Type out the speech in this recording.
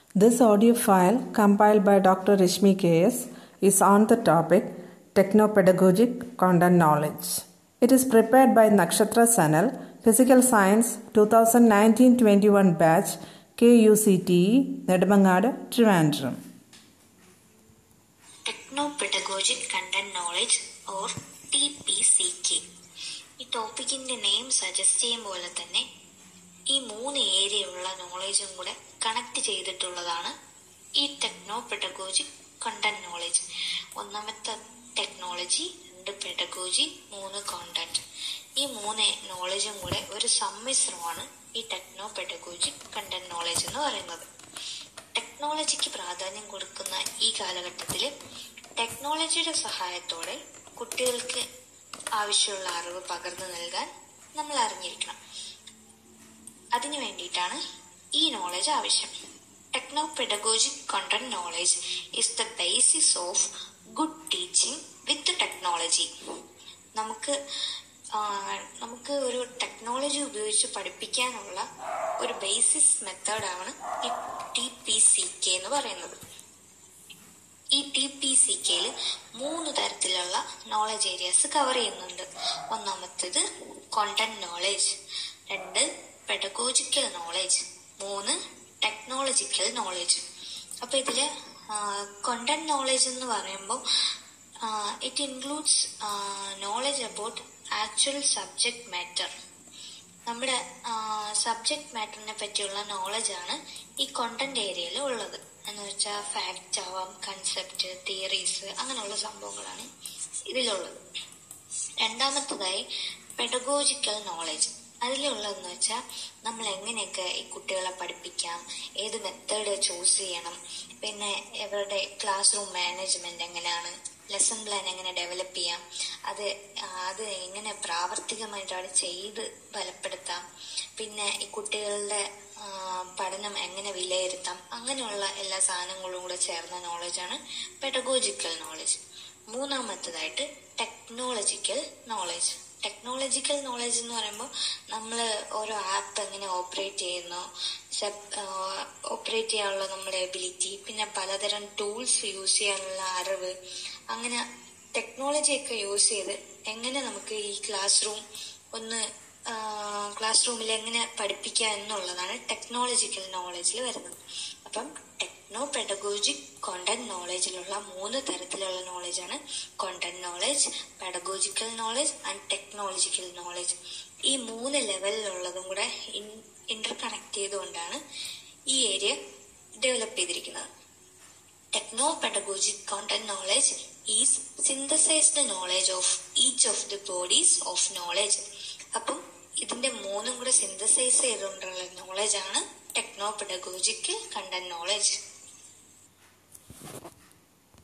This audio file, compiled by Dr. Rishmi KS, is on the topic Technopedagogic Content Knowledge. It is prepared by Nakshatra Sanal, Physical Science 2019 21 batch, KUCTE, Nedamangada, Trivandrum. Technopedagogic content knowledge or T P C K ഈ ടോപ്പിക്കിന്റെ name suggest ചെയ്യും പോലെ തന്നെ ഈ മൂന്ന് ഏരിയയുള്ള നോളജും കൂടെ connect ചെയ്തിട്ടുള്ളതാണ് ഈ ടെക്നോപെഡഗോജിക് കണ്ടന്റ് നോളജ് ഒന്നാമത്തെ ടെക്നോളജി രണ്ട് പെഡഗോജി മൂന്ന് കോണ്ടന്റ് ഈ മൂന്ന് നോളജും കൂടെ ഒരു സമ്മിശ്രമാണ് ഈ ടെക്നോപെഡഗോജിക് കണ്ടന്റ് നോളജ് എന്ന് പറയുന്നത് ടെക്നോളജിക്ക് പ്രാധാന്യം കൊടുക്കുന്ന ഈ കാലഘട്ടത്തിൽ ടെക്നോളജിയുടെ സഹായത്തോടെ കുട്ടികൾക്ക് ആവശ്യമുള്ള അറിവ് പകർന്നു നൽകാൻ നമ്മൾ അറിഞ്ഞിരിക്കണം അതിനു വേണ്ടിയിട്ടാണ് ഈ നോളജ് ആവശ്യം techno pedagogic content knowledge is the basis of good teaching with technology നമുക്ക് നമുക്ക് ഒരു ടെക്നോളജി ഉപയോഗിച്ച് പഠിപ്പിക്കാനുള്ള ഒരു ബേസിസ് മെത്തേഡാണ് ഈ ടി പി സി കെ എന്ന് പറയുന്നത് ഈ ടി പി സി കെയിൽ മൂന്ന് തരത്തിലുള്ള നോളജ് ഏരിയാസ് കവർ ചെയ്യുന്നുണ്ട് ഒന്നാമത്തേത് കോണ്ടന്റ് നോളജ് രണ്ട് പെഡഗോജിക്കൽ നോളജ് മൂന്ന് ടെക്നോളജിക്കൽ നോളജ് അപ്പൊ ഇതില് കോണ്ടന്റ് നോളജ് എന്ന് പറയുമ്പോൾ it includes knowledge about actual subject matter നമ്മുടെ സബ്ജക്ട് മാറ്ററിനെ പറ്റിയുള്ള നോളജാണ് ഈ കോണ്ടന്റ് ഏരിയയിൽ ഉള്ളത് എന്ന് വെച്ചാൽ ഫാക്റ്റ് ആവാം കൺസെപ്റ്റ് തിയറീസ് അങ്ങനെയുള്ള സംഭവങ്ങളാണ് ഇതിലുള്ളത് രണ്ടാമത്തതായി പെഡഗോജിക്കൽ നോളജ് അതിലുള്ളതെന്ന് വെച്ചാൽ നമ്മൾ എങ്ങനെയൊക്കെ ഈ കുട്ടികളെ പഠിപ്പിക്കാം ഏത് മെത്തേഡ് ചൂസ് ചെയ്യണം പിന്നെ ഇവരുടെ ക്ലാസ് റൂം മാനേജ്മെന്റ് എങ്ങനെയാണ് ലെസൺ പ്ലാൻ എങ്ങനെ ഡെവലപ്പ് ചെയ്യാം അത് അത് എങ്ങനെ പ്രാവർത്തികമായിട്ടാണ് ചെയ്ത് ഫലപ്പെടുത്താം പിന്നെ ഈ കുട്ടികളുടെ പഠനം എങ്ങനെ വിലയിരുത്താം അങ്ങനെയുള്ള എല്ലാ സാധനങ്ങളും കൂടെ ചേർന്ന നോളജാണ് പെഡഗോജിക്കൽ നോളജ് മൂന്നാമത്തതായിട്ട് ടെക്നോളജിക്കൽ നോളജ് ടെക്നോളജിക്കൽ നോളജ് എന്ന് പറയുമ്പോൾ നമ്മൾ ഓരോ ആപ്പ് എങ്ങനെ ഓപ്പറേറ്റ് ചെയ്യുന്നു ഓപ്പറേറ്റ് ചെയ്യാനുള്ള നമ്മുടെ എബിലിറ്റി പിന്നെ പലതരം ടൂൾസ് യൂസ് ചെയ്യാനുള്ള അറിവ് അങ്ങനെ ടെക്നോളജി ഒക്കെ യൂസ് ചെയ്ത് എങ്ങനെ നമുക്ക് ഈ ക്ലാസ് റൂം ഒന്ന് ക്ലാസ് റൂമിൽ എങ്ങനെ പഠിപ്പിക്കുക എന്നുള്ളതാണ് ടെക്നോളജിക്കൽ നോളജിൽ വരുന്നത് അപ്പം ടെക്നോ പെഡഗോജിക് കോണ്ടന്റ് നോളജിലുള്ള മൂന്ന് തരത്തിലുള്ള നോളജാണ് content knowledge pedagogical knowledge and technological knowledge ഈ മൂന്ന് ലെവലിലുള്ളതും കൂടെ ഇന്റർ കണക്ട് ചെയ്തുകൊണ്ടാണ് ഈ ഏരിയ ഡെവലപ്പ് ചെയ്തിരിക്കുന്നത് techno pedagogic content knowledge is synthesised knowledge of each of the bodies of knowledge അപ്പം ഇതിന്റെ മൂന്നും കൂടെ സിന്തസൈസ് ചെയ്തുകൊണ്ടുള്ള നോളജ് ആണ് ടെക്നോ പെഡഗോജിക്കൽ കണ്ടന്റ് നോളജ്